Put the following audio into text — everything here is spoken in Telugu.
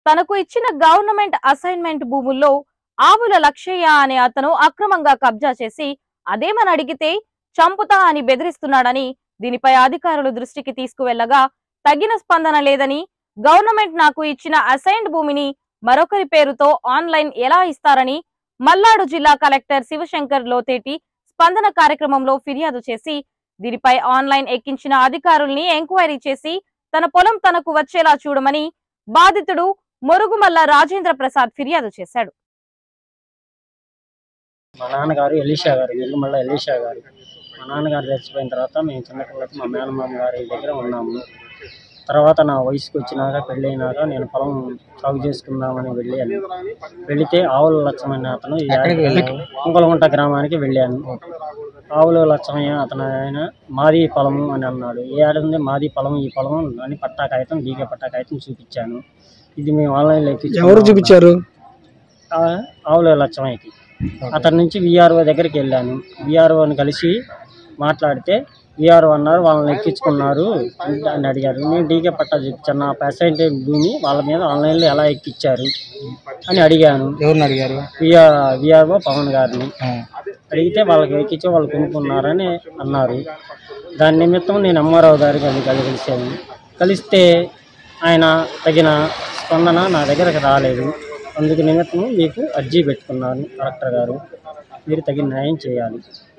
తనకు ఇచ్చిన గవర్నమెంట్ అసైన్మెంట్ భూముల్లో ఆవుల లక్షయ్య అనే అతను అక్రమంగా కబ్జా చేసి అదేమని అడిగితే చంపుతా అని బెదిరిస్తున్నాడని దీనిపై అధికారులు దృష్టికి తీసుకువెళ్లగా తగిన స్పందన లేదని గవర్నమెంట్ నాకు ఇచ్చిన అసైన్డ్ భూమిని మరొకరి పేరుతో ఆన్లైన్ ఎలా ఇస్తారని మల్లాడు జిల్లా కలెక్టర్ శివశంకర్ లోతేటి స్పందన కార్యక్రమంలో ఫిర్యాదు చేసి దీనిపై ఆన్లైన్ ఎక్కించిన అధికారుల్ని ఎంక్వైరీ చేసి తన పొలం తనకు వచ్చేలా చూడమని బాధితుడు మొరుగుమల్ల రాజేంద్ర ప్రసాద్ ఫిర్యాదు చేశాడు మా నాన్నగారు ఎలీషా గారు వెల్లుమల్ల ఎలీషా గారు మా నాన్నగారు చచ్చిపోయిన తర్వాత మేము చిన్నపిల్లలకి మా మేనమామ గారి దగ్గర ఉన్నాము తర్వాత నా వయసుకు వచ్చినాక పెళ్ళైనాక నేను పొలం సాగు చేసుకుందామని వెళ్ళాను వెళితే ఆవుల లక్ష్మణ అతను కుంకలగుంట గ్రామానికి వెళ్ళాను ఆవుల లక్ష్మయ్య అతను ఆయన మాది పొలము అని అన్నాడు ఏ ఆడుంది మాది పొలం ఈ పొలం అని పట్టా కాగితం డీకే పట్టా కాగితం చూపించాను ఇది మేము ఆన్లైన్లో ఎక్కించుకున్నాము ఎవరు చూపించారు ఆ- ఆవుల లక్ష్మయ్యకి అతని నుంచి విఆర్ఓ దగ్గరికి వెళ్ళాను విఆర్ఓని కలిసి మాట్లాడితే విఆర్ఓ అన్నారు వాళ్ళని ఎక్కించుకున్నారు అని అడిగారు నేను డీకే పట్టా చూపించాను నా పర్సెంట్ భూమి వాళ్ళ మీద ఆన్లైన్లో ఎలా ఎక్కిచ్చారు అని అడిగాను ఎవరిని అడిగారు విఆర్ విఆర్ఓ పవన్ గారిని అడిగితే వాళ్ళకి ఎక్కించి వాళ్ళు కొనుక్కున్నారని అన్నారు దాని నిమిత్తం నేను ఎంఆర్ఓ గారికి అది కలిసాను కలిస్తే ఆయన తగిన స్పందన నా దగ్గరకు రాలేదు అందుకు నిమిత్తం మీకు అర్జీ పెట్టుకున్నాను కలెక్టర్ గారు మీరు తగిన న్యాయం చేయాలి